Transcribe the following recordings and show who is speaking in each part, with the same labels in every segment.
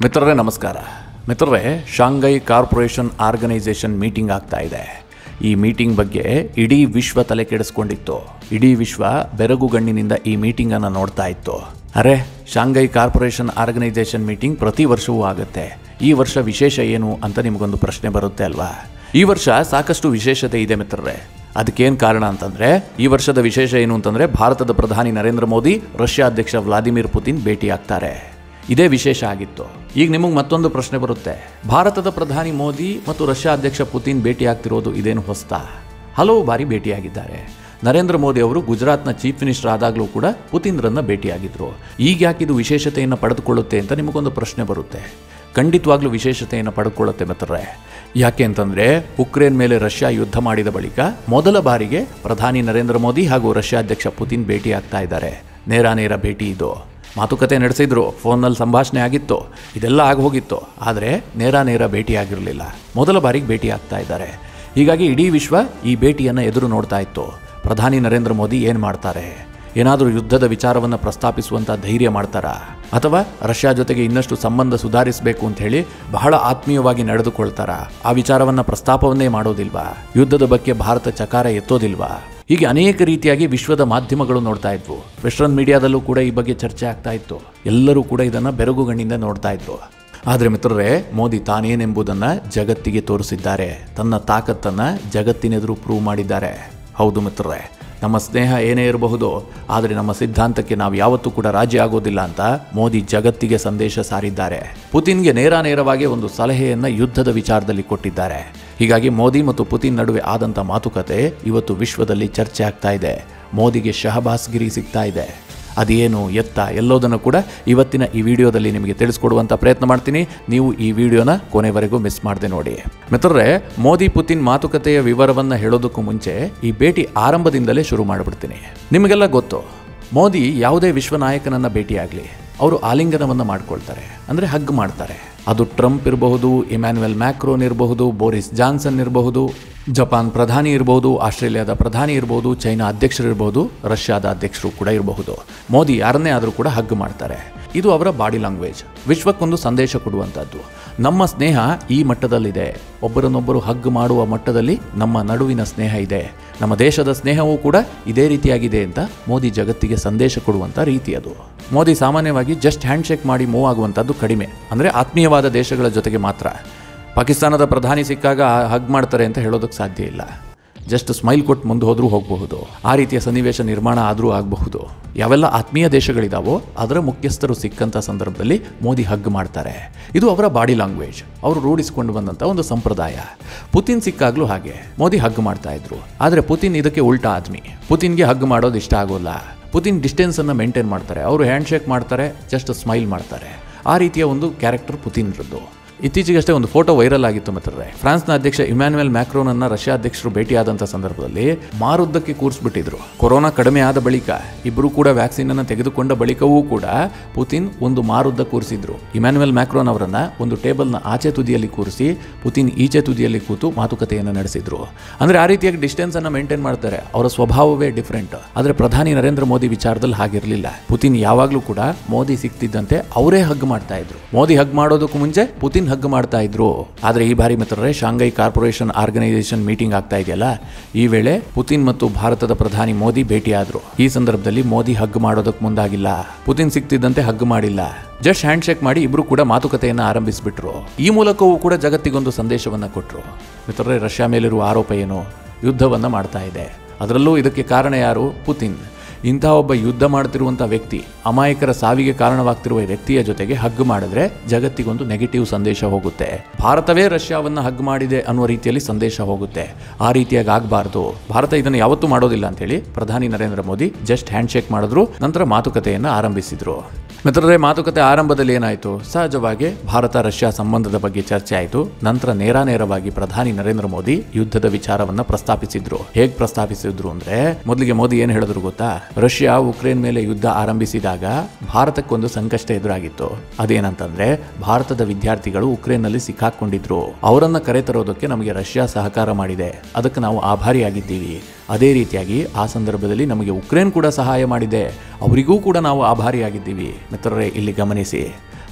Speaker 1: ಮಿತ್ರರೇ ನಮಸ್ಕಾರ ಮಿತ್ರರೇ ಶಾಂಘೈ ಕಾರ್ಪೊರೇಷನ್ ಆರ್ಗನೈಸೇಷನ್ ಮೀಟಿಂಗ್ ಆಗ್ತಾ ಇದೆ ಈ ಮೀಟಿಂಗ್ ಬಗ್ಗೆ ಇಡೀ ವಿಶ್ವ ತಲೆ ಕೆಡಿಸ್ಕೊಂಡಿತ್ತು ಇಡೀ ವಿಶ್ವ ಬೆರಗುಗಣ್ಣಿನಿಂದ ಈ ಮೀಟಿಂಗನ್ನು ನೋಡ್ತಾ ಇತ್ತು ಅರೆ ಶಾಂಘೈ ಕಾರ್ಪೊರೇಷನ್ ಆರ್ಗನೈಸೇಷನ್ ಮೀಟಿಂಗ್ ಪ್ರತಿ ವರ್ಷವೂ ಆಗುತ್ತೆ ಈ ವರ್ಷ ವಿಶೇಷ ಏನು ಅಂತ ನಿಮಗೊಂದು ಪ್ರಶ್ನೆ ಬರುತ್ತೆ ಅಲ್ವಾ ಈ ವರ್ಷ ಸಾಕಷ್ಟು ವಿಶೇಷತೆ ಇದೆ ಮಿತ್ರರೇ ಅದಕ್ಕೇನು ಕಾರಣ ಅಂತಂದ್ರೆ ಈ ವರ್ಷದ ವಿಶೇಷ ಏನು ಅಂತಂದ್ರೆ ಭಾರತದ ಪ್ರಧಾನಿ ನರೇಂದ್ರ ಮೋದಿ ರಷ್ಯಾ ಅಧ್ಯಕ್ಷ ವ್ಲಾದಿಮಿರ್ ಪುತಿನ್ ಭೇಟಿ ಆಗ್ತಾರೆ ಇದೇ ವಿಶೇಷ ಆಗಿತ್ತು ಈಗ ನಿಮಗೆ ಮತ್ತೊಂದು ಪ್ರಶ್ನೆ ಬರುತ್ತೆ ಭಾರತದ ಪ್ರಧಾನಿ ಮೋದಿ ಮತ್ತು ರಷ್ಯಾ ಅಧ್ಯಕ್ಷ ಪುತಿನ್ ಭೇಟಿ ಆಗ್ತಿರೋದು ಇದೇನು ಹೊಸ್ತಾ ಹಲವು ಬಾರಿ ಭೇಟಿಯಾಗಿದ್ದಾರೆ ನರೇಂದ್ರ ಮೋದಿ ಅವರು ಗುಜರಾತ್ನ ಚೀಫ್ ಮಿನಿಸ್ಟರ್ ಆದಾಗಲೂ ಕೂಡ ಪುತಿನ್ರನ್ನ ಭೇಟಿಯಾಗಿದ್ರು ಈಗ ಯಾಕೆ ಇದು ವಿಶೇಷತೆಯನ್ನು ಪಡೆದುಕೊಳ್ಳುತ್ತೆ ಅಂತ ನಿಮಗೊಂದು ಪ್ರಶ್ನೆ ಬರುತ್ತೆ ಖಂಡಿತವಾಗ್ಲೂ ವಿಶೇಷತೆಯನ್ನು ಪಡೆದುಕೊಳ್ಳುತ್ತೆ ಮಿತ್ರರೇ ಯಾಕೆ ಅಂತಂದ್ರೆ ಉಕ್ರೇನ್ ಮೇಲೆ ರಷ್ಯಾ ಯುದ್ಧ ಮಾಡಿದ ಬಳಿಕ ಮೊದಲ ಬಾರಿಗೆ ಪ್ರಧಾನಿ ನರೇಂದ್ರ ಮೋದಿ ಹಾಗೂ ರಷ್ಯಾ ಅಧ್ಯಕ್ಷ ಪುತಿನ್ ಭೇಟಿ ಆಗ್ತಾ ಇದ್ದಾರೆ ನೇರಾನೇರ ಭೇಟಿ ಇದು ಮಾತುಕತೆ ನಡೆಸಿದ್ರು ಫೋನ್ನಲ್ಲಿ ಸಂಭಾಷಣೆ ಆಗಿತ್ತು ಇದೆಲ್ಲ ಆಗೋಗಿತ್ತು ಆದರೆ ನೇರ ನೇರ ಭೇಟಿ ಆಗಿರಲಿಲ್ಲ ಮೊದಲ ಬಾರಿಗೆ ಭೇಟಿ ಆಗ್ತಾ ಇದ್ದಾರೆ ಹೀಗಾಗಿ ಇಡೀ ವಿಶ್ವ ಈ ಭೇಟಿಯನ್ನು ಎದುರು ನೋಡ್ತಾ ಇತ್ತು ಪ್ರಧಾನಿ ನರೇಂದ್ರ ಮೋದಿ ಏನು ಮಾಡ್ತಾರೆ ಏನಾದರೂ ಯುದ್ಧದ ವಿಚಾರವನ್ನು ಪ್ರಸ್ತಾಪಿಸುವಂಥ ಧೈರ್ಯ ಮಾಡ್ತಾರಾ ಅಥವಾ ರಷ್ಯಾ ಜೊತೆಗೆ ಇನ್ನಷ್ಟು ಸಂಬಂಧ ಸುಧಾರಿಸಬೇಕು ಅಂತ ಹೇಳಿ ಬಹಳ ಆತ್ಮೀಯವಾಗಿ ನಡೆದುಕೊಳ್ತಾರಾ ಆ ವಿಚಾರವನ್ನು ಪ್ರಸ್ತಾಪವನ್ನೇ ಮಾಡೋದಿಲ್ವಾ ಯುದ್ಧದ ಬಗ್ಗೆ ಭಾರತ ಚಕಾರ ಎತ್ತೋದಿಲ್ವಾ ಹೀಗೆ ಅನೇಕ ರೀತಿಯಾಗಿ ವಿಶ್ವದ ಮಾಧ್ಯಮಗಳು ನೋಡ್ತಾ ಇದ್ವು ವೆಸ್ಟರ್ನ್ ಮೀಡಿಯಾದಲ್ಲೂ ಕೂಡ ಈ ಬಗ್ಗೆ ಚರ್ಚೆ ಆಗ್ತಾ ಇತ್ತು ಎಲ್ಲರೂ ಕೂಡ ಇದನ್ನು ಬೆರಗುಗಣ್ಣಿಂದ ನೋಡ್ತಾ ಇದ್ರು ಆದರೆ ಮಿತ್ರರೇ ಮೋದಿ ತಾನೇನೆಂಬುದನ್ನು ಜಗತ್ತಿಗೆ ತೋರಿಸಿದ್ದಾರೆ ತನ್ನ ತಾಕತ್ತನ್ನು ಜಗತ್ತಿನೆದುರು ಪ್ರೂವ್ ಮಾಡಿದ್ದಾರೆ ಹೌದು ಮಿತ್ರರೇ ನಮ್ಮ ಸ್ನೇಹ ಏನೇ ಇರಬಹುದು ಆದರೆ ನಮ್ಮ ಸಿದ್ಧಾಂತಕ್ಕೆ ನಾವು ಯಾವತ್ತೂ ಕೂಡ ರಾಜಿ ಆಗೋದಿಲ್ಲ ಅಂತ ಮೋದಿ ಜಗತ್ತಿಗೆ ಸಂದೇಶ ಸಾರಿದ್ದಾರೆ ಪುತಿನ್ಗೆ ನೇರ ನೇರವಾಗಿ ಒಂದು ಸಲಹೆಯನ್ನು ಯುದ್ಧದ ವಿಚಾರದಲ್ಲಿ ಕೊಟ್ಟಿದ್ದಾರೆ ಹೀಗಾಗಿ ಮೋದಿ ಮತ್ತು ಪುತಿನ್ ನಡುವೆ ಆದಂಥ ಮಾತುಕತೆ ಇವತ್ತು ವಿಶ್ವದಲ್ಲಿ ಚರ್ಚೆ ಆಗ್ತಾ ಇದೆ ಮೋದಿಗೆ ಶಹಬಾಸ್ಗಿರಿ ಸಿಗ್ತಾ ಇದೆ ಅದೇನು ಎತ್ತ ಎಲ್ಲೋದನ್ನು ಕೂಡ ಇವತ್ತಿನ ಈ ವಿಡಿಯೋದಲ್ಲಿ ನಿಮಗೆ ತಿಳಿಸ್ಕೊಡುವಂಥ ಪ್ರಯತ್ನ ಮಾಡ್ತೀನಿ ನೀವು ಈ ವಿಡಿಯೋನ ಕೊನೆವರೆಗೂ ಮಿಸ್ ಮಾಡದೆ ನೋಡಿ ಮಿತ್ರರೇ ಮೋದಿ ಪುತಿನ್ ಮಾತುಕತೆಯ ವಿವರವನ್ನು ಹೇಳೋದಕ್ಕೂ ಮುಂಚೆ ಈ ಭೇಟಿ ಆರಂಭದಿಂದಲೇ ಶುರು ಮಾಡಿಬಿಡ್ತೀನಿ ನಿಮಗೆಲ್ಲ ಗೊತ್ತು ಮೋದಿ ಯಾವುದೇ ವಿಶ್ವ ನಾಯಕನನ್ನ ಭೇಟಿಯಾಗಲಿ ಅವರು ಆಲಿಂಗನವನ್ನು ಮಾಡ್ಕೊಳ್ತಾರೆ ಅಂದರೆ ಹಗ್ ಮಾಡ್ತಾರೆ ಅದು ಟ್ರಂಪ್ ಇರಬಹುದು ಇಮ್ಯಾನ್ಯುಯಲ್ ಮ್ಯಾಕ್ರೋನ್ ಇರಬಹುದು ಬೋರಿಸ್ ಜಾನ್ಸನ್ ಇರಬಹುದು ಜಪಾನ್ ಪ್ರಧಾನಿ ಇರಬಹುದು ಆಸ್ಟ್ರೇಲಿಯಾದ ಪ್ರಧಾನಿ ಇರಬಹುದು ಚೈನಾ ಅಧ್ಯಕ್ಷರು ಇರಬಹುದು ರಷ್ಯಾದ ಅಧ್ಯಕ್ಷರು ಕೂಡ ಇರಬಹುದು ಮೋದಿ ಯಾರನ್ನೇ ಆದರೂ ಕೂಡ ಹಗ್ ಮಾಡ್ತಾರೆ ಇದು ಅವರ ಬಾಡಿ ಲ್ಯಾಂಗ್ವೇಜ್ ವಿಶ್ವಕ್ಕೊಂದು ಸಂದೇಶ ಕೊಡುವಂಥದ್ದು ನಮ್ಮ ಸ್ನೇಹ ಈ ಮಟ್ಟದಲ್ಲಿದೆ ಒಬ್ಬರನ್ನೊಬ್ಬರು ಹಗ್ ಮಾಡುವ ಮಟ್ಟದಲ್ಲಿ ನಮ್ಮ ನಡುವಿನ ಸ್ನೇಹ ಇದೆ ನಮ್ಮ ದೇಶದ ಸ್ನೇಹವೂ ಕೂಡ ಇದೇ ರೀತಿಯಾಗಿದೆ ಅಂತ ಮೋದಿ ಜಗತ್ತಿಗೆ ಸಂದೇಶ ಕೊಡುವಂಥ ರೀತಿ ಅದು ಮೋದಿ ಸಾಮಾನ್ಯವಾಗಿ ಜಸ್ಟ್ ಹ್ಯಾಂಡ್ ಶೇಕ್ ಮಾಡಿ ಮೂವ್ ಆಗುವಂಥದ್ದು ಕಡಿಮೆ ಅಂದರೆ ಆತ್ಮೀಯವಾದ ದೇಶಗಳ ಜೊತೆಗೆ ಮಾತ್ರ ಪಾಕಿಸ್ತಾನದ ಪ್ರಧಾನಿ ಸಿಕ್ಕಾಗ ಹಗ್ ಮಾಡ್ತಾರೆ ಅಂತ ಹೇಳೋದಕ್ಕೆ ಸಾಧ್ಯ ಇಲ್ಲ ಜಸ್ಟ್ ಸ್ಮೈಲ್ ಕೊಟ್ಟು ಮುಂದೆ ಹೋದರೂ ಹೋಗಬಹುದು ಆ ರೀತಿಯ ಸನ್ನಿವೇಶ ನಿರ್ಮಾಣ ಆದರೂ ಆಗಬಹುದು ಯಾವೆಲ್ಲ ಆತ್ಮೀಯ ದೇಶಗಳಿದಾವೋ ಅದರ ಮುಖ್ಯಸ್ಥರು ಸಿಕ್ಕಂಥ ಸಂದರ್ಭದಲ್ಲಿ ಮೋದಿ ಹಗ್ ಮಾಡ್ತಾರೆ ಇದು ಅವರ ಬಾಡಿ ಲ್ಯಾಂಗ್ವೇಜ್ ಅವರು ರೂಢಿಸಿಕೊಂಡು ಬಂದಂಥ ಒಂದು ಸಂಪ್ರದಾಯ ಪುತಿನ್ ಸಿಕ್ಕಾಗಲೂ ಹಾಗೆ ಮೋದಿ ಹಗ್ ಮಾಡ್ತಾ ಇದ್ರು ಆದರೆ ಪುತಿನ್ ಇದಕ್ಕೆ ಉಲ್ಟಾ ಆದ್ಮಿ ಪುತಿನ್ಗೆ ಹಗ್ ಮಾಡೋದು ಇಷ್ಟ ಆಗೋಲ್ಲ ಪುತಿನ್ ಡಿಸ್ಟೆನ್ಸನ್ನು ಮೇಂಟೈನ್ ಮಾಡ್ತಾರೆ ಅವರು ಹ್ಯಾಂಡ್ ಶೇಕ್ ಮಾಡ್ತಾರೆ ಜಸ್ಟ್ ಸ್ಮೈಲ್ ಮಾಡ್ತಾರೆ ಆ ರೀತಿಯ ಒಂದು ಕ್ಯಾರೆಕ್ಟರ್ ಪುತಿನ್ರದ್ದು ಇತ್ತೀಚೆಗಷ್ಟೇ ಒಂದು ಫೋಟೋ ವೈರಲ್ ಆಗಿತ್ತು ಮಿತ್ರರೇ ಫ್ರಾನ್ಸ್ನ ಅಧ್ಯಕ್ಷ ಇಮ್ಯಾನ್ಯುಯಲ್ ಮ್ಯಾಕ್ರೋನ್ ಅನ್ನ ರಷ್ಯಾ ಅಧ್ಯಕ್ಷರು ಭೇಟಿಯಾದಂಥ ಸಂದರ್ಭದಲ್ಲಿ ಮಾರುದ್ದಕ್ಕೆ ಕೂರಿಸ್ಬಿಟ್ಟಿದ್ರು ಕೊರೋನಾ ಕಡಿಮೆ ಆದ ಬಳಿಕ ಇಬ್ಬರು ಕೂಡ ವ್ಯಾಕ್ಸಿನ್ ಅನ್ನು ತೆಗೆದುಕೊಂಡ ಬಳಿಕವೂ ಕೂಡ ಪುತಿನ್ ಒಂದು ಮಾರುದ್ದ ಕೂರಿಸಿದ್ರು ಇಮ್ಯಾನ್ಯುಯಲ್ ಮ್ಯಾಕ್ರೋನ್ ಅವರನ್ನ ಒಂದು ಟೇಬಲ್ನ ಆಚೆ ತುದಿಯಲ್ಲಿ ಕೂರಿಸಿ ಪುತಿನ್ ಈಚೆ ತುದಿಯಲ್ಲಿ ಕೂತು ಮಾತುಕತೆಯನ್ನು ನಡೆಸಿದ್ರು ಅಂದ್ರೆ ಆ ರೀತಿಯಾಗಿ ಡಿಸ್ಟೆನ್ಸ್ ಅನ್ನ ಮೇಂಟೈನ್ ಮಾಡ್ತಾರೆ ಅವರ ಸ್ವಭಾವವೇ ಡಿಫ್ರೆಂಟ್ ಆದ್ರೆ ಪ್ರಧಾನಿ ನರೇಂದ್ರ ಮೋದಿ ವಿಚಾರದಲ್ಲಿ ಹಾಗಿರಲಿಲ್ಲ ಪುತಿನ್ ಯಾವಾಗಲೂ ಕೂಡ ಮೋದಿ ಸಿಕ್ತಿದ್ದಂತೆ ಅವರೇ ಹಗ್ ಮಾಡ್ತಾ ಇದ್ರು ಮೋದಿ ಹಗ್ ಮಾಡೋದಕ್ಕೂ ಮುಂಚೆ ಪುತಿನ್ ಹಗ್ ಮಾಡ್ತಾ ಇದ್ರು ಆದ್ರೆ ಈ ಬಾರಿ ಮಿತ್ರರೇ ಶಾಂಘೈ ಕಾರ್ಪೊರೇಷನ್ ಆರ್ಗನೈಸೇಷನ್ ಮೀಟಿಂಗ್ ಆಗ್ತಾ ಇದೆಯಲ್ಲ ಈ ವೇಳೆ ಪುತಿನ್ ಮತ್ತು ಭಾರತದ ಪ್ರಧಾನಿ ಮೋದಿ ಭೇಟಿಯಾದ್ರು ಈ ಸಂದರ್ಭದಲ್ಲಿ ಮೋದಿ ಹಗ್ ಮಾಡೋದಕ್ಕೆ ಮುಂದಾಗಿಲ್ಲ ಪುತಿನ್ ಸಿಕ್ತಿದ್ದಂತೆ ಹಗ್ ಮಾಡಿಲ್ಲ ಜಸ್ಟ್ ಹ್ಯಾಂಡ್ ಶೇಕ್ ಮಾಡಿ ಇಬ್ರು ಕೂಡ ಮಾತುಕತೆಯನ್ನು ಆರಂಭಿಸಿಬಿಟ್ರು ಈ ಮೂಲಕವೂ ಕೂಡ ಜಗತ್ತಿಗೊಂದು ಸಂದೇಶವನ್ನ ಕೊಟ್ಟರು ಮಿತ್ರರೇ ರಷ್ಯಾ ಮೇಲಿರುವ ಆರೋಪ ಏನು ಯುದ್ಧವನ್ನ ಮಾಡ್ತಾ ಇದೆ ಅದರಲ್ಲೂ ಇದಕ್ಕೆ ಕಾರಣ ಯಾರು ಪುತಿನ್ ಇಂತಹ ಒಬ್ಬ ಯುದ್ಧ ಮಾಡ್ತಿರುವಂಥ ವ್ಯಕ್ತಿ ಅಮಾಯಕರ ಸಾವಿಗೆ ಕಾರಣವಾಗ್ತಿರುವ ವ್ಯಕ್ತಿಯ ಜೊತೆಗೆ ಹಗ್ ಮಾಡಿದ್ರೆ ಜಗತ್ತಿಗೊಂದು ನೆಗೆಟಿವ್ ಸಂದೇಶ ಹೋಗುತ್ತೆ ಭಾರತವೇ ರಷ್ಯಾವನ್ನ ಹಗ್ ಮಾಡಿದೆ ಅನ್ನುವ ರೀತಿಯಲ್ಲಿ ಸಂದೇಶ ಹೋಗುತ್ತೆ ಆ ರೀತಿಯಾಗಿ ಆಗಬಾರ್ದು ಭಾರತ ಇದನ್ನು ಯಾವತ್ತೂ ಮಾಡೋದಿಲ್ಲ ಅಂತೇಳಿ ಪ್ರಧಾನಿ Narendra Modi just hand shake ಮಾಡಿದ್ರು ನಂತರ ಮಾತುಕತೆಯನ್ನು ಆರಂಭಿಸಿದ್ರು ಮಿತ್ರರೇ ಮಾತುಕತೆ ಆರಂಭದಲ್ಲಿ ಏನಾಯಿತು ಸಹಜವಾಗಿ ಭಾರತ ರಷ್ಯಾ ಸಂಬಂಧದ ಬಗ್ಗೆ ಚರ್ಚೆ ಆಯಿತು ನಂತರ ನೇರ ನೇರವಾಗಿ ಪ್ರಧಾನಿ ನರೇಂದ್ರ ಮೋದಿ ಯುದ್ಧದ ವಿಚಾರವನ್ನ ಪ್ರಸ್ತಾಪಿಸಿದ್ರು ಹೇಗ್ ಪ್ರಸ್ತಾಪಿಸಿದ್ರು ಅಂದ್ರೆ ಮೊದಲಿಗೆ ಮೋದಿ ಏನು ಹೇಳಿದ್ರು ಗೊತ್ತಾ ರಷ್ಯಾ ಉಕ್ರೇನ್ ಮೇಲೆ ಯುದ್ಧ ಆರಂಭಿಸಿದಾಗ ಭಾರತಕ್ಕೊಂದು ಸಂಕಷ್ಟ ಎದುರಾಗಿತ್ತು ಅದೇನಂತಂದ್ರೆ ಭಾರತದ ವಿದ್ಯಾರ್ಥಿಗಳು ಉಕ್ರೇನ್ನಲ್ಲಿ ಸಿಕ್ಕಾಕೊಂಡಿದ್ರು ಅವರನ್ನ ಕರೆತರೋದಕ್ಕೆ ನಮಗೆ ರಷ್ಯಾ ಸಹಕಾರ ಮಾಡಿದೆ ಅದಕ್ಕೆ ನಾವು ಆಭಾರಿಯಾಗಿದ್ದೀವಿ ಅದೇ ರೀತಿಯಾಗಿ ಆ ಸಂದರ್ಭದಲ್ಲಿ ನಮಗೆ ಉಕ್ರೇನ್ ಕೂಡ ಸಹಾಯ ಮಾಡಿದೆ ಅವರಿಗೂ ಕೂಡ ನಾವು ಆಭಾರಿಯಾಗಿದ್ದೀವಿ ಮಿತ್ರರೇ ಇಲ್ಲಿ ಗಮನಿಸಿ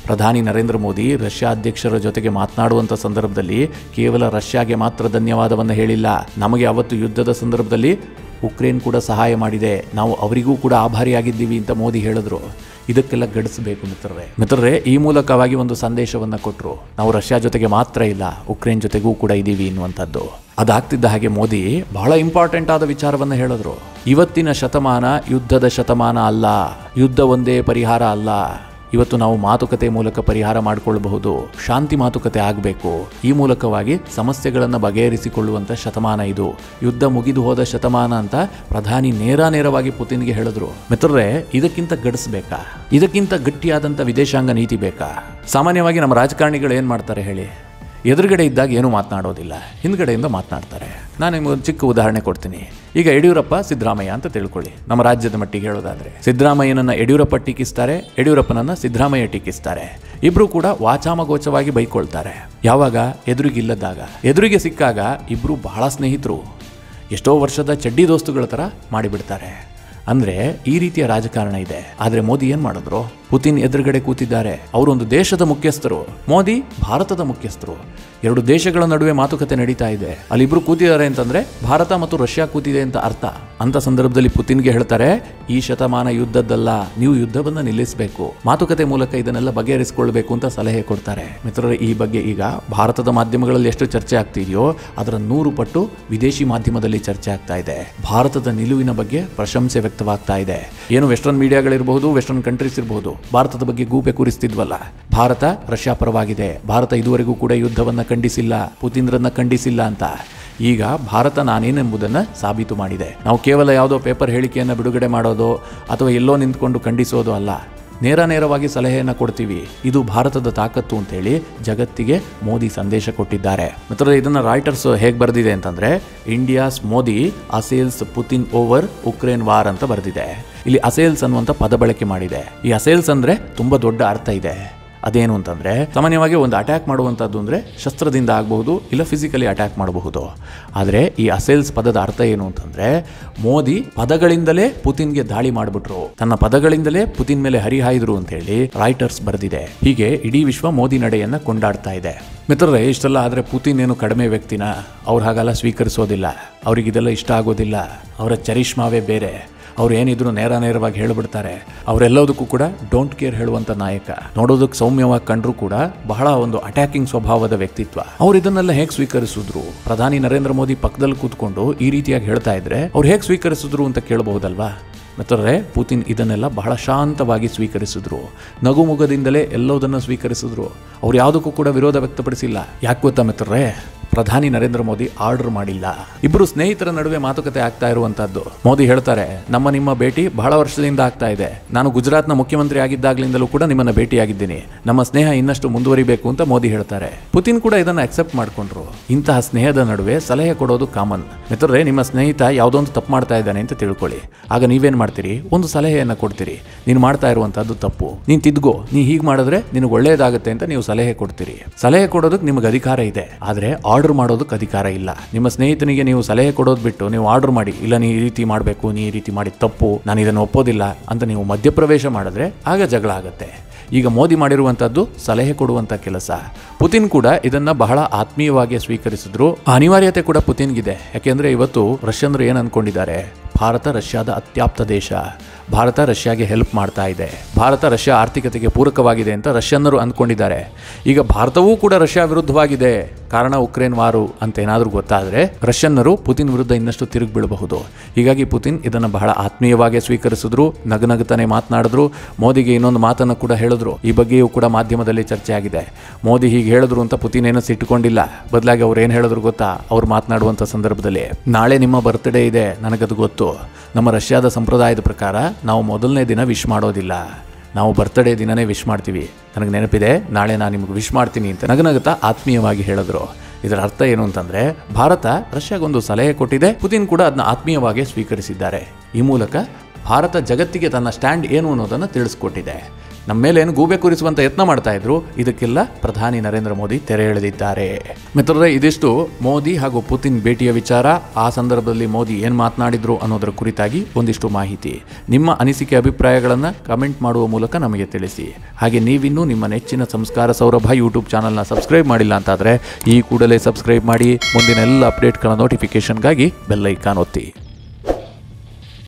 Speaker 1: ಪ್ರಧಾನಿ ನರೇಂದ್ರ ಮೋದಿ ರಷ್ಯಾ ಅಧ್ಯಕ್ಷರ ಜೊತೆಗೆ ಮಾತನಾಡುವಂಥ ಸಂದರ್ಭದಲ್ಲಿ ಕೇವಲ ರಷ್ಯಾಗೆ ಮಾತ್ರ ಧನ್ಯವಾದವನ್ನು ಹೇಳಿಲ್ಲ ನಮಗೆ ಅವತ್ತು ಯುದ್ಧದ ಸಂದರ್ಭದಲ್ಲಿ ಉಕ್ರೇನ್ ಕೂಡ ಸಹಾಯ ಮಾಡಿದೆ ನಾವು ಅವರಿಗೂ ಕೂಡ ಆಭಾರಿಯಾಗಿದ್ದೀವಿ ಅಂತ ಮೋದಿ ಹೇಳಿದ್ರು ಇದಕ್ಕೆಲ್ಲ ಗಡಿಸಬೇಕು ಮಿತ್ರರೇ ಮಿತ್ರರೇ ಈ ಮೂಲಕವಾಗಿ ಒಂದು ಸಂದೇಶವನ್ನು ಕೊಟ್ಟರು ನಾವು ರಷ್ಯಾ ಜೊತೆಗೆ ಮಾತ್ರ ಇಲ್ಲ ಉಕ್ರೇನ್ ಜೊತೆಗೂ ಕೂಡ ಇದ್ದೀವಿ ಎನ್ನುವಂಥದ್ದು ಅದಾಗ್ತಿದ್ದ ಹಾಗೆ ಮೋದಿ ಬಹಳ ಇಂಪಾರ್ಟೆಂಟ್ ಆದ ವಿಚಾರವನ್ನು ಹೇಳಿದ್ರು ಇವತ್ತಿನ ಶತಮಾನ ಯುದ್ಧದ ಶತಮಾನ ಅಲ್ಲ ಯುದ್ಧ ಒಂದೇ ಪರಿಹಾರ ಅಲ್ಲ ಇವತ್ತು ನಾವು ಮಾತುಕತೆ ಮೂಲಕ ಪರಿಹಾರ ಮಾಡಿಕೊಳ್ಳಬಹುದು ಶಾಂತಿ ಮಾತುಕತೆ ಆಗಬೇಕು ಈ ಮೂಲಕವಾಗಿ ಸಮಸ್ಯೆಗಳನ್ನು ಬಗೆಹರಿಸಿಕೊಳ್ಳುವಂಥ ಶತಮಾನ ಇದು ಯುದ್ಧ ಮುಗಿದು ಹೋದ ಶತಮಾನ ಅಂತ ಪ್ರಧಾನಿ ನೇರ ನೇರವಾಗಿ ಪುತಿನ್ಗೆ ಹೇಳಿದ್ರು ಮಿತ್ರರೇ ಇದಕ್ಕಿಂತ ಗಡಿಸ್ಬೇಕಾ ಇದಕ್ಕಿಂತ ಗಟ್ಟಿಯಾದಂಥ ವಿದೇಶಾಂಗ ನೀತಿ ಬೇಕಾ ಸಾಮಾನ್ಯವಾಗಿ ನಮ್ಮ ರಾಜಕಾರಣಿಗಳು ಏನು ಮಾಡ್ತಾರೆ ಹೇಳಿ ಎದುರುಗಡೆ ಇದ್ದಾಗ ಏನೂ ಮಾತನಾಡೋದಿಲ್ಲ ಹಿಂದ್ಗಡೆಯಿಂದ ಮಾತನಾಡ್ತಾರೆ ನಾನು ನಿಮ್ಗೆ ಒಂದು ಚಿಕ್ಕ ಉದಾಹರಣೆ ಕೊಡ್ತೀನಿ ಈಗ ಯಡಿಯೂರಪ್ಪ ಸಿದ್ದರಾಮಯ್ಯ ಅಂತ ತಿಳ್ಕೊಳ್ಳಿ ನಮ್ಮ ರಾಜ್ಯದ ಮಟ್ಟಿಗೆ ಹೇಳೋದಾದ್ರೆ ಸಿದ್ದರಾಮಯ್ಯನನ್ನ ಯಡಿಯೂರಪ್ಪ ಟೀಕಿಸ್ತಾರೆ ಯಡಿಯೂರಪ್ಪನನ್ನ ಸಿದ್ದರಾಮಯ್ಯ ಟೀಕಿಸ್ತಾರೆ ಇಬ್ರು ಕೂಡ ವಾಚಾಮಗೋಚವಾಗಿ ಬೈಕೊಳ್ತಾರೆ ಯಾವಾಗ ಎದುರಿಗಿಲ್ಲದಾಗ ಎದುರಿಗೆ ಸಿಕ್ಕಾಗ ಇಬ್ರು ಬಹಳ ಸ್ನೇಹಿತರು ಎಷ್ಟೋ ವರ್ಷದ ಚಡ್ಡಿ ದೋಸ್ತುಗಳ ಥರ ಮಾಡಿಬಿಡ್ತಾರೆ ಅಂದ್ರೆ ಈ ರೀತಿಯ ರಾಜಕಾರಣ ಇದೆ ಆದ್ರೆ ಮೋದಿ ಏನ್ ಮಾಡಿದ್ರು ಪುತಿನ್ ಎದುರುಗಡೆ ಕೂತಿದ್ದಾರೆ ಅವರೊಂದು ದೇಶದ ಮುಖ್ಯಸ್ಥರು ಮೋದಿ ಭಾರತದ ಮುಖ್ಯಸ್ಥರು ಎರಡು ದೇಶಗಳ ನಡುವೆ ಮಾತುಕತೆ ನಡೀತಾ ಇದೆ ಅಲ್ಲಿಬ್ರು ಕೂತಿದ್ದಾರೆ ಅಂತಂದ್ರೆ ಭಾರತ ಮತ್ತು ರಷ್ಯಾ ಕೂತಿದೆ ಅಂತ ಅರ್ಥ ಅಂತ ಸಂದರ್ಭದಲ್ಲಿ ಪುತಿನ್ಗೆ ಹೇಳ್ತಾರೆ ಈ ಶತಮಾನ ಯುದ್ಧದ್ದಲ್ಲ ನೀವು ಯುದ್ಧವನ್ನ ನಿಲ್ಲಿಸಬೇಕು ಮಾತುಕತೆ ಮೂಲಕ ಇದನ್ನೆಲ್ಲ ಬಗೆಹರಿಸಿಕೊಳ್ಬೇಕು ಅಂತ ಸಲಹೆ ಕೊಡ್ತಾರೆ ಮಿತ್ರರೇ ಈ ಬಗ್ಗೆ ಈಗ ಭಾರತದ ಮಾಧ್ಯಮಗಳಲ್ಲಿ ಎಷ್ಟು ಚರ್ಚೆ ಆಗ್ತಿದೆಯೋ ಅದರ ನೂರು ಪಟ್ಟು ವಿದೇಶಿ ಮಾಧ್ಯಮದಲ್ಲಿ ಚರ್ಚೆ ಆಗ್ತಾ ಇದೆ ಭಾರತದ ನಿಲುವಿನ ಬಗ್ಗೆ ಪ್ರಶಂಸೆ ವ್ಯಕ್ತವಾಗ್ತಾ ಇದೆ ಏನು ವೆಸ್ಟರ್ನ್ ಮೀಡಿಯಾಗಳಿರಬಹುದು ವೆಸ್ಟರ್ನ್ ಕಂಟ್ರೀಸ್ ಇರಬಹುದು ಭಾರತದ ಬಗ್ಗೆ ಗೂಪೆ ಕೂರಿಸ್ತಿದ್ವಲ್ಲ ಭಾರತ ರಷ್ಯಾ ಪರವಾಗಿದೆ ಭಾರತ ಇದುವರೆಗೂ ಕೂಡ ಯುದ್ಧವನ್ನ ಖಂಡಿಸಿಲ್ಲ ಪುತಿನ್ರನ್ನ ಖಂಡಿಸಿಲ್ಲ ಅಂತ ಈಗ ಭಾರತ ನಾನೇನೆಂಬುದನ್ನು ಸಾಬೀತು ಮಾಡಿದೆ ನಾವು ಕೇವಲ ಯಾವುದೋ ಪೇಪರ್ ಹೇಳಿಕೆಯನ್ನು ಬಿಡುಗಡೆ ಮಾಡೋದು ಅಥವಾ ಎಲ್ಲೋ ನಿಂತ್ಕೊಂಡು ಖಂಡಿಸೋದು ಅಲ್ಲ ನೇರ ನೇರವಾಗಿ ಸಲಹೆಯನ್ನು ಕೊಡ್ತೀವಿ ಇದು ಭಾರತದ ತಾಕತ್ತು ಅಂತೇಳಿ ಜಗತ್ತಿಗೆ ಮೋದಿ ಸಂದೇಶ ಕೊಟ್ಟಿದ್ದಾರೆ ಮಿತ್ರರೇ ಇದನ್ನ ರಾಯ್ಟರ್ಸ್ ಹೇಗೆ ಬರೆದಿದೆ ಅಂತಂದ್ರೆ India's Modi assails Putin over Ukraine war ಅಂತ ಬರೆದಿದೆ ಇಲ್ಲಿ ಅಸೇಲ್ಸ್ ಅನ್ನುವಂಥ ಪದ ಬಳಕೆ ಮಾಡಿದೆ ಈ ಅಸೇಲ್ಸ್ ಅಂದ್ರೆ ತುಂಬಾ ದೊಡ್ಡ ಅರ್ಥ ಇದೆ ಅದೇನು ಅಂತಂದ್ರೆ ಸಾಮಾನ್ಯವಾಗಿ ಒಂದು ಅಟ್ಯಾಕ್ ಮಾಡುವಂಥದ್ದು ಅಂದ್ರೆ ಶಸ್ತ್ರದಿಂದ ಆಗಬಹುದು ಇಲ್ಲ ಫಿಸಿಕಲಿ ಅಟ್ಯಾಕ್ ಮಾಡಬಹುದು ಆದರೆ ಈ ಅಸೇಲ್ಸ್ ಪದದ ಅರ್ಥ ಏನು ಅಂತಂದ್ರೆ ಮೋದಿ ಪದಗಳಿಂದಲೇ ಪುತಿನ್ಗೆ ದಾಳಿ ಮಾಡಿಬಿಟ್ರು ತನ್ನ ಪದಗಳಿಂದಲೇ ಪುತಿನ್ ಮೇಲೆ ಹರಿಹಾಯ್ದ್ರು ಅಂತ ಹೇಳಿ ರಾಯ್ಟರ್ಸ್ ಬರೆದಿದೆ ಹೀಗೆ ಇಡೀ ವಿಶ್ವ ಮೋದಿ ನಡೆಯನ್ನ ಕೊಂಡಾಡ್ತಾ ಇದೆ ಮಿತ್ರರೇ ಇಷ್ಟೆಲ್ಲ ಆದರೆ ಪುತಿನ್ ಏನು ಕಡಿಮೆ ವ್ಯಕ್ತಿನ ಅವ್ರು ಹಾಗೆಲ್ಲ ಸ್ವೀಕರಿಸೋದಿಲ್ಲ ಅವ್ರಿಗೆ ಇದೆಲ್ಲ ಇಷ್ಟ ಆಗೋದಿಲ್ಲ ಅವರ ಚರಿಷ್ಮಾವೇ ಬೇರೆ ಅವ್ರು ಏನಿದ್ರು ನೇರ ನೇರವಾಗಿ ಹೇಳ್ಬಿಡ್ತಾರೆ ಅವರೆಲ್ಲದಕ್ಕೂ ಕೂಡ ಡೋಂಟ್ ಕೇರ್ ಹೇಳುವಂತ ನಾಯಕ ನೋಡೋದಕ್ಕೆ ಸೌಮ್ಯವಾಗಿ ಕಂಡ್ರು ಕೂಡ ಬಹಳ ಒಂದು ಅಟ್ಯಾಕಿಂಗ್ ಸ್ವಭಾವದ ವ್ಯಕ್ತಿತ್ವ ಅವ್ರು ಇದನ್ನೆಲ್ಲ ಹೇಗೆ ಸ್ವೀಕರಿಸಿದ್ರು ಪ್ರಧಾನಿ ನರೇಂದ್ರ ಮೋದಿ ಪಕ್ಕದಲ್ಲಿ ಕೂತ್ಕೊಂಡು ಈ ರೀತಿಯಾಗಿ ಹೇಳ್ತಾ ಇದ್ರೆ ಅವ್ರು ಹೇಗೆ ಸ್ವೀಕರಿಸಿದ್ರು ಅಂತ ಕೇಳಬಹುದಲ್ವಾ ಮಿತ್ರರೇ ಪುತಿನ್ ಇದನ್ನೆಲ್ಲ ಬಹಳ ಶಾಂತವಾಗಿ ಸ್ವೀಕರಿಸಿದ್ರು ನಗುಮುಗದಿಂದಲೇ ಎಲ್ಲದನ್ನು ಸ್ವೀಕರಿಸಿದ್ರು ಅವ್ರು ಯಾವುದಕ್ಕೂ ಕೂಡ ವಿರೋಧ ವ್ಯಕ್ತಪಡಿಸಿಲ್ಲ ಯಾಕೆ ಗೊತ್ತಾ ಮಿತ್ರರೇ ಪ್ರಧಾನಿ ನರೇಂದ್ರ ಮೋದಿ ಆರ್ಡರ್ ಮಾಡಿಲ್ಲ ಇಬ್ಬರು ಸ್ನೇಹಿತರ ನಡುವೆ ಮಾತುಕತೆ ಆಗ್ತಾ ಇರುವಂತದ್ದು ಮೋದಿ ಹೇಳ್ತಾರೆ ನಮ್ಮ ನಿಮ್ಮ ಭೇಟಿ ಬಹಳ ವರ್ಷದಿಂದ ಆಗ್ತಾ ಇದೆ ನಾನು ಗುಜರಾತ್ನ ಮುಖ್ಯಮಂತ್ರಿ ಆಗಿದ್ದಾಗ್ಲಿಂದಲೂ ಕೂಡ ನಿಮ್ಮನ್ನ ಭೇಟಿಯಾಗಿದ್ದೀನಿ ನಮ್ಮ ಸ್ನೇಹ ಇನ್ನಷ್ಟು ಮುಂದುವರಿಬೇಕು ಅಂತ ಮೋದಿ ಹೇಳ್ತಾರೆ ಪುತಿನ್ ಕೂಡ ಇದನ್ನ ಅಕ್ಸೆಪ್ಟ್ ಮಾಡ್ಕೊಂಡ್ರು ಇಂತಹ ಸ್ನೇಹದ ನಡುವೆ ಸಲಹೆ ಕೊಡೋದು ಕಾಮನ್ ಮಿತ್ರರೇ ನಿಮ್ಮ ಸ್ನೇಹಿತ ಯಾವುದೊಂದು ತಪ್ಪು ಮಾಡ್ತಾ ಇದ್ದಾನೆ ಅಂತ ತಿಳ್ಕೊಳ್ಳಿ ಆಗ ನೀವೇನ್ ಮಾಡ್ತೀರಿ ಒಂದು ಸಲಹೆಯನ್ನ ಕೊಡ್ತೀರಿ ನೀನು ಮಾಡ್ತಾ ಇರುವಂತದ್ದು ತಪ್ಪು ನೀನ್ ತಿದ್ಗೋ ನೀ ಹೀಗೆ ಮಾಡಿದ್ರೆ ನಿನಗೆ ಒಳ್ಳೇದಾಗುತ್ತೆ ಅಂತ ನೀವು ಸಲಹೆ ಕೊಡ್ತೀರಿ ಸಲಹೆ ಕೊಡೋದಕ್ಕೆ ನಿಮಗೆ ಅಧಿಕಾರ ಇದೆ ಆದ್ರೆ ಆರ್ಡರ್ ಮಾಡೋದಕ್ಕೆ ಅಧಿಕಾರ ಇಲ್ಲ ನಿಮ್ಮ ಸ್ನೇಹಿತನಿಗೆ ನೀವು ಸಲಹೆ ಕೊಡೋದು ಬಿಟ್ಟು ನೀವು ಆರ್ಡರ್ ಮಾಡಿ ಇಲ್ಲ ನೀ ಈ ರೀತಿ ಮಾಡಬೇಕು ನೀ ಈ ರೀತಿ ಮಾಡಿ ತಪ್ಪು ನಾನು ಇದನ್ನು ಒಪ್ಪೋದಿಲ್ಲ ಅಂತ ನೀವು ಮಧ್ಯಪ್ರವೇಶ ಮಾಡಿದ್ರೆ ಆಗ ಜಗಳ ಆಗುತ್ತೆ ಈಗ ಮೋದಿ ಮಾಡಿರುವಂತದ್ದು ಸಲಹೆ ಕೊಡುವಂತ ಕೆಲಸ ಪುತಿನ್ ಕೂಡ ಇದನ್ನ ಬಹಳ ಆತ್ಮೀಯವಾಗಿ ಸ್ವೀಕರಿಸಿದ್ರು ಆ ಅನಿವಾರ್ಯತೆ ಕೂಡ ಪುತಿನ್ಗಿದೆ ಯಾಕೆಂದ್ರೆ ಇವತ್ತು ರಷ್ಯನ್ರು ಏನ್ ಅನ್ಕೊಂಡಿದ್ದಾರೆ ಭಾರತ ರಷ್ಯಾದ ಅತ್ಯಾಪ್ತ ದೇಶ ಭಾರತ ರಷ್ಯಾಗೆ ಹೆಲ್ಪ್ ಮಾಡ್ತಾ ಇದೆ ಭಾರತ ರಷ್ಯಾ ಆರ್ಥಿಕತೆಗೆ ಪೂರಕವಾಗಿದೆ ಅಂತ ರಷ್ಯನ್ನರು ಅಂದ್ಕೊಂಡಿದ್ದಾರೆ ಈಗ ಭಾರತವೂ ಕೂಡ ರಷ್ಯಾ ವಿರುದ್ಧವಾಗಿದೆ ಕಾರಣ ಉಕ್ರೇನ್ ವಾರು ಅಂತ ಏನಾದರೂ ಗೊತ್ತಾದರೆ ರಷ್ಯನ್ನರು ಪುತಿನ್ ವಿರುದ್ಧ ಇನ್ನಷ್ಟು ತಿರುಗಿ ಬೀಳಬಹುದು ಹೀಗಾಗಿ ಪುತಿನ್ ಇದನ್ನು ಬಹಳ ಆತ್ಮೀಯವಾಗಿ ಸ್ವೀಕರಿಸಿದ್ರು ನಗನಗತಾನೆ ಮಾತನಾಡಿದ್ರು ಮೋದಿಗೆ ಇನ್ನೊಂದು ಮಾತನ್ನು ಕೂಡ ಹೇಳಿದ್ರು ಈ ಬಗ್ಗೆಯೂ ಕೂಡ ಮಾಧ್ಯಮದಲ್ಲಿ ಚರ್ಚೆ ಆಗಿದೆ ಮೋದಿ ಹೀಗೆ ಹೇಳಿದ್ರು ಅಂತ ಪುತಿನ್ ಏನೋ ಸಿಟ್ಟುಕೊಂಡಿಲ್ಲ ಬದಲಾಗಿ ಅವ್ರು ಏನು ಹೇಳಿದ್ರು ಗೊತ್ತಾ ಅವ್ರು ಮಾತನಾಡುವಂಥ ಸಂದರ್ಭದಲ್ಲಿ ನಾಳೆ ನಿಮ್ಮ ಬರ್ತ್ಡೇ ಇದೆ ನನಗದು ಗೊತ್ತು ನಮ್ಮ ರಷ್ಯಾದ ಸಂಪ್ರದಾಯದ ಪ್ರಕಾರ ನಾವು ಮೊದಲನೇ ದಿನ ವಿಶ್ ಮಾಡೋದಿಲ್ಲ ನಾವು ಬರ್ತ್ಡೇ ದಿನನೇ ವಿಶ್ ಮಾಡ್ತೀವಿ ನನಗೆ ನೆನಪಿದೆ ನಾಳೆ ನಾನು ನಿಮ್ಗೆ ವಿಶ್ ಮಾಡ್ತೀನಿ ಅಂತ ನಗನಗುತ್ತಾ ಆತ್ಮೀಯವಾಗಿ ಹೇಳಿದ್ರು ಇದರ ಅರ್ಥ ಏನು ಅಂತಂದ್ರೆ ಭಾರತ ರಷ್ಯಾಗೊಂದು ಸಲಹೆ ಕೊಟ್ಟಿದೆ ಪುತಿನ್ ಕೂಡ ಅದನ್ನ ಆತ್ಮೀಯವಾಗಿ ಸ್ವೀಕರಿಸಿದ್ದಾರೆ ಈ ಮೂಲಕ ಭಾರತ ಜಗತ್ತಿಗೆ ತನ್ನ ಸ್ಟ್ಯಾಂಡ್ ಏನು ಅನ್ನೋದನ್ನು ತಿಳಿಸ್ಕೊಟ್ಟಿದೆ ನಮ್ಮ ಮೇಲೆ ಏನು ಗೂಬೆ ಕೂರಿಸುವಂತ ಯತ್ನ ಮಾಡ್ತಾ ಇದ್ರು ಇದಕ್ಕೆಲ್ಲ ಪ್ರಧಾನಿ ನರೇಂದ್ರ ಮೋದಿ ತೆರೆ ಎಳೆದಿದ್ದಾರೆ ಮಿತ್ರರೇ ಇದಿಷ್ಟು ಮೋದಿ ಹಾಗೂ ಪುತಿನ್ ಭೇಟಿಯ ವಿಚಾರ ಆ ಸಂದರ್ಭದಲ್ಲಿ ಮೋದಿ ಏನು ಮಾತನಾಡಿದ್ರು ಅನ್ನೋದರ ಕುರಿತಾಗಿ ಒಂದಿಷ್ಟು ಮಾಹಿತಿ ನಿಮ್ಮ ಅನಿಸಿಕೆ ಅಭಿಪ್ರಾಯಗಳನ್ನು ಕಮೆಂಟ್ ಮಾಡುವ ಮೂಲಕ ನಮಗೆ ತಿಳಿಸಿ ಹಾಗೆ ನೀವಿನ್ನೂ ನಿಮ್ಮ ನೆಚ್ಚಿನ ಸಂಸ್ಕಾರ ಸೌರಭ ಯೂಟ್ಯೂಬ್ ಚಾನಲ್ನ ಸಬ್ಸ್ಕ್ರೈಬ್ ಮಾಡಿಲ್ಲ ಅಂತಾದರೆ ಈ ಕೂಡಲೇ ಸಬ್ಸ್ಕ್ರೈಬ್ ಮಾಡಿ ಮುಂದಿನ ಎಲ್ಲ ಅಪ್ಡೇಟ್ಗಳ ನೋಟಿಫಿಕೇಷನ್ಗಾಗಿ ಬೆಲ್ ಐಕಾನ್ ಒತ್ತಿ